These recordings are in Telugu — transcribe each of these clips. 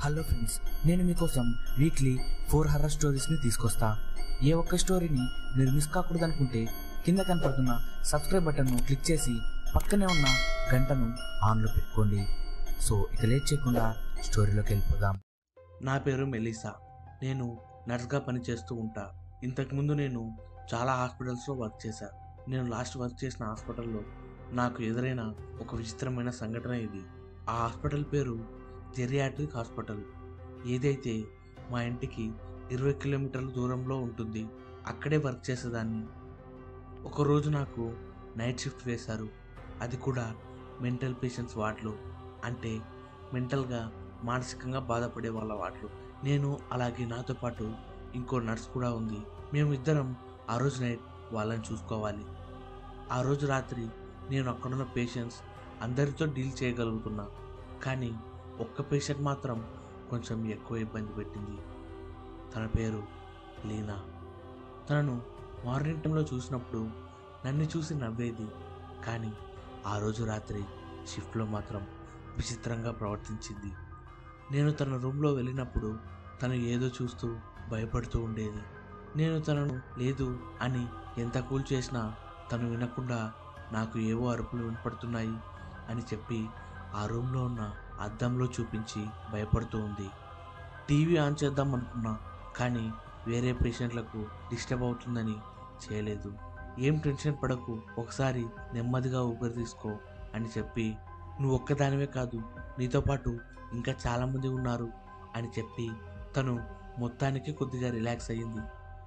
హలో ఫ్రెండ్స్ నేను మీకోసం వీక్లీ ఫోర్ హర్రర్ స్టోరీస్ని తీసుకొస్తా ఏ ఒక్క స్టోరీని మీరు మిస్ కాకూడదు అనుకుంటే కింద కనపడుతున్న సబ్స్క్రైబ్ బటన్ను క్లిక్ చేసి పక్కనే ఉన్న గంటను ఆన్లో పెట్టుకోండి సో ఇక లేట్ చేయకుండా స్టోరీలోకి వెళ్ళిపోదాం నా పేరు మెలిసా నేను నర్స్గా పనిచేస్తూ ఉంటా ఇంతకుముందు నేను చాలా హాస్పిటల్స్లో వర్క్ చేశా నేను లాస్ట్ వర్క్ చేసిన హాస్పిటల్లో నాకు ఎదురైన ఒక విచిత్రమైన సంఘటన ఇది ఆ హాస్పిటల్ పేరు జెరియాట్రిక్ హాస్పిటల్ ఏదైతే మా ఇంటికి ఇరవై కిలోమీటర్ల దూరంలో ఉంటుంది అక్కడే వర్క్ చేసేదాన్ని ఒకరోజు నాకు నైట్ షిఫ్ట్ వేశారు అది కూడా మెంటల్ పేషెంట్స్ వార్డులో అంటే మెంటల్గా మానసికంగా బాధపడే వాళ్ళ వాటిలో నేను అలాగే నాతో పాటు ఇంకో నర్స్ కూడా ఉంది మేము ఇద్దరం ఆ రోజు నైట్ వాళ్ళని చూసుకోవాలి ఆ రోజు రాత్రి నేను అక్కడున్న పేషెంట్స్ అందరితో డీల్ చేయగలుగుతున్నా కానీ ఒక్క పేషెంట్ మాత్రం కొంచెం ఎక్కువ ఇబ్బంది పెట్టింది తన పేరు లీనా తనను మార్నింగ్ టైంలో చూసినప్పుడు నన్ను చూసి నవ్వేది కానీ ఆ రోజు రాత్రి షిఫ్ట్లో మాత్రం విచిత్రంగా ప్రవర్తించింది నేను తన రూమ్లో వెళ్ళినప్పుడు తను ఏదో చూస్తూ భయపడుతూ ఉండేది నేను తనను లేదు అని ఎంత కూల్ చేసినా తను వినకుండా నాకు ఏవో అరుపులు వినపడుతున్నాయి అని చెప్పి ఆ రూమ్లో ఉన్న అద్దంలో చూపించి భయపడుతూ ఉంది టీవీ ఆన్ చేద్దాం అనుకున్నా కానీ వేరే పేషెంట్లకు డిస్టర్బ్ అవుతుందని చేయలేదు ఏం టెన్షన్ పడకు ఒకసారి నెమ్మదిగా ఊపిరి తీసుకో అని చెప్పి నువ్వు ఒక్కదానివే కాదు నీతో పాటు ఇంకా చాలామంది ఉన్నారు అని చెప్పి తను మొత్తానికి కొద్దిగా రిలాక్స్ అయ్యింది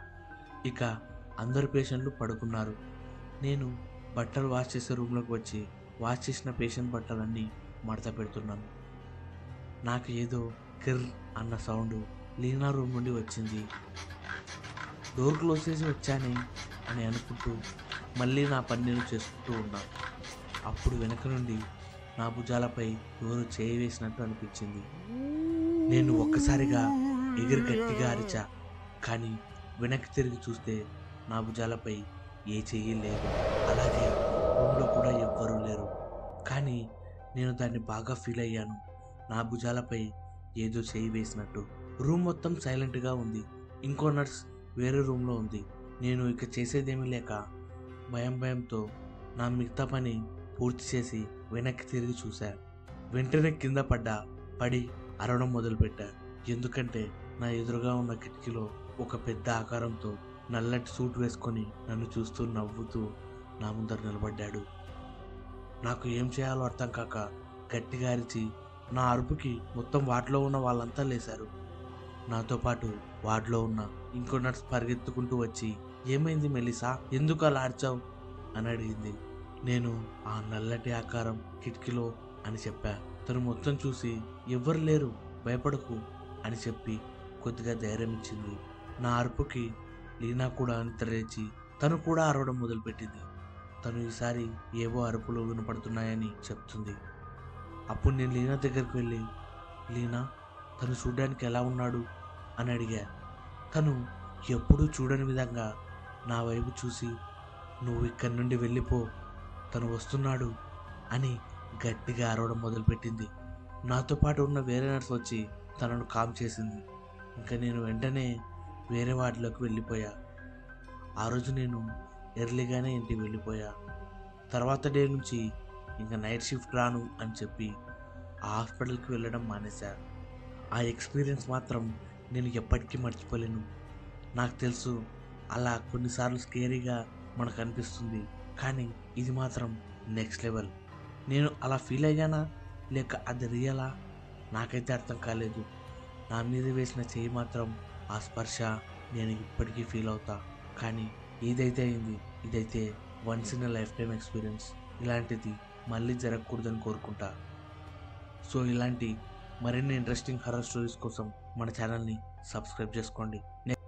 ఇక అందరు పేషెంట్లు పడుకున్నారు నేను బట్టలు వాష్ చేసే రూమ్లోకి వచ్చి వాష్ చేసిన పేషెంట్ బట్టలన్నీ మడత పెడుతున్నాను నాకు ఏదో కిర్ అన్న సౌండ్ లీనా రూమ్ నుండి వచ్చింది డోర్ క్లోజ్ చేసి వచ్చానే అని అనుకుంటూ మళ్ళీ నా పని నేను చేసుకుంటూ ఉన్నా అప్పుడు వెనక నుండి నా భుజాలపై ఎవరు చేయి వేసినట్టు అనిపించింది నేను ఒక్కసారిగా ఎగిరి గట్టిగా అరిచా కానీ వెనక్కి తిరిగి చూస్తే నా భుజాలపై ఏ చెయ్యి లేదు అలాగే రూమ్లో కూడా ఎవ్వరూ లేరు కానీ నేను దాన్ని బాగా ఫీల్ అయ్యాను నా భుజాలపై ఏదో చేయి వేసినట్టు రూమ్ మొత్తం సైలెంట్గా ఉంది ఇంకో నర్స్ వేరే రూమ్లో ఉంది నేను ఇక చేసేదేమీ లేక భయం భయంతో నా మిగతా పని పూర్తి చేసి వెనక్కి తిరిగి చూశా వెంటనే కింద పడ్డా పడి అరవడం మొదలుపెట్టా ఎందుకంటే నా ఎదురుగా ఉన్న కిటికీలో ఒక పెద్ద ఆకారంతో నల్లటి సూట్ వేసుకొని నన్ను చూస్తూ నవ్వుతూ నా ముందర నిలబడ్డాడు నాకు ఏం చేయాలో అర్థం కాక గట్టిగా అరిచి నా అరుపుకి మొత్తం వాటిలో ఉన్న వాళ్ళంతా లేశారు నాతో పాటు వార్డులో ఉన్న ఇంకో నర్స్ పరిగెత్తుకుంటూ వచ్చి ఏమైంది మెలిసా ఎందుకు అలా అరిచావు అని అడిగింది నేను ఆ నల్లటి ఆకారం కిటికీలో అని చెప్పా తను మొత్తం చూసి ఎవ్వరు లేరు భయపడకు అని చెప్పి కొద్దిగా ధైర్యం ఇచ్చింది నా అరుపుకి లీనా కూడా నిద్రలేచి తను కూడా అరవడం మొదలుపెట్టింది తను ఈసారి ఏవో అరుపులు వినపడుతున్నాయని చెప్తుంది అప్పుడు నేను లీనా దగ్గరికి వెళ్ళి లీనా తను చూడడానికి ఎలా ఉన్నాడు అని అడిగా తను ఎప్పుడూ చూడని విధంగా నా వైపు చూసి నువ్వు ఇక్కడి నుండి వెళ్ళిపో తను వస్తున్నాడు అని గట్టిగా అరవడం మొదలుపెట్టింది నాతో పాటు ఉన్న వేరే నర్స్ వచ్చి తనను కామ్ చేసింది ఇంకా నేను వెంటనే వేరే వార్డులోకి వెళ్ళిపోయా ఆ రోజు నేను ఎర్లీగానే ఇంటికి వెళ్ళిపోయా తర్వాత డే నుంచి ఇంకా నైట్ షిఫ్ట్ రాను అని చెప్పి ఆ హాస్పిటల్కి వెళ్ళడం మానేశా ఆ ఎక్స్పీరియన్స్ మాత్రం నేను ఎప్పటికీ మర్చిపోలేను నాకు తెలుసు అలా కొన్నిసార్లు స్కేరీగా మనకు అనిపిస్తుంది కానీ ఇది మాత్రం నెక్స్ట్ లెవెల్ నేను అలా ఫీల్ అయ్యానా లేక అది రియలా నాకైతే అర్థం కాలేదు నా మీద వేసిన చేయి మాత్రం ఆ స్పర్శ నేను ఇప్పటికీ ఫీల్ అవుతా కానీ ఏదైతే అయింది ఇదైతే once in life time experience ఇలాంటిది మళ్ళీ జరగకూడదని కోరుకుంటా సో ఇలాంటి మరిన్ని ఇంట్రెస్టింగ్ హర్రర్ స్టోరీస్ కోసం మన ఛానల్ని సబ్స్క్రైబ్ చేసుకోండి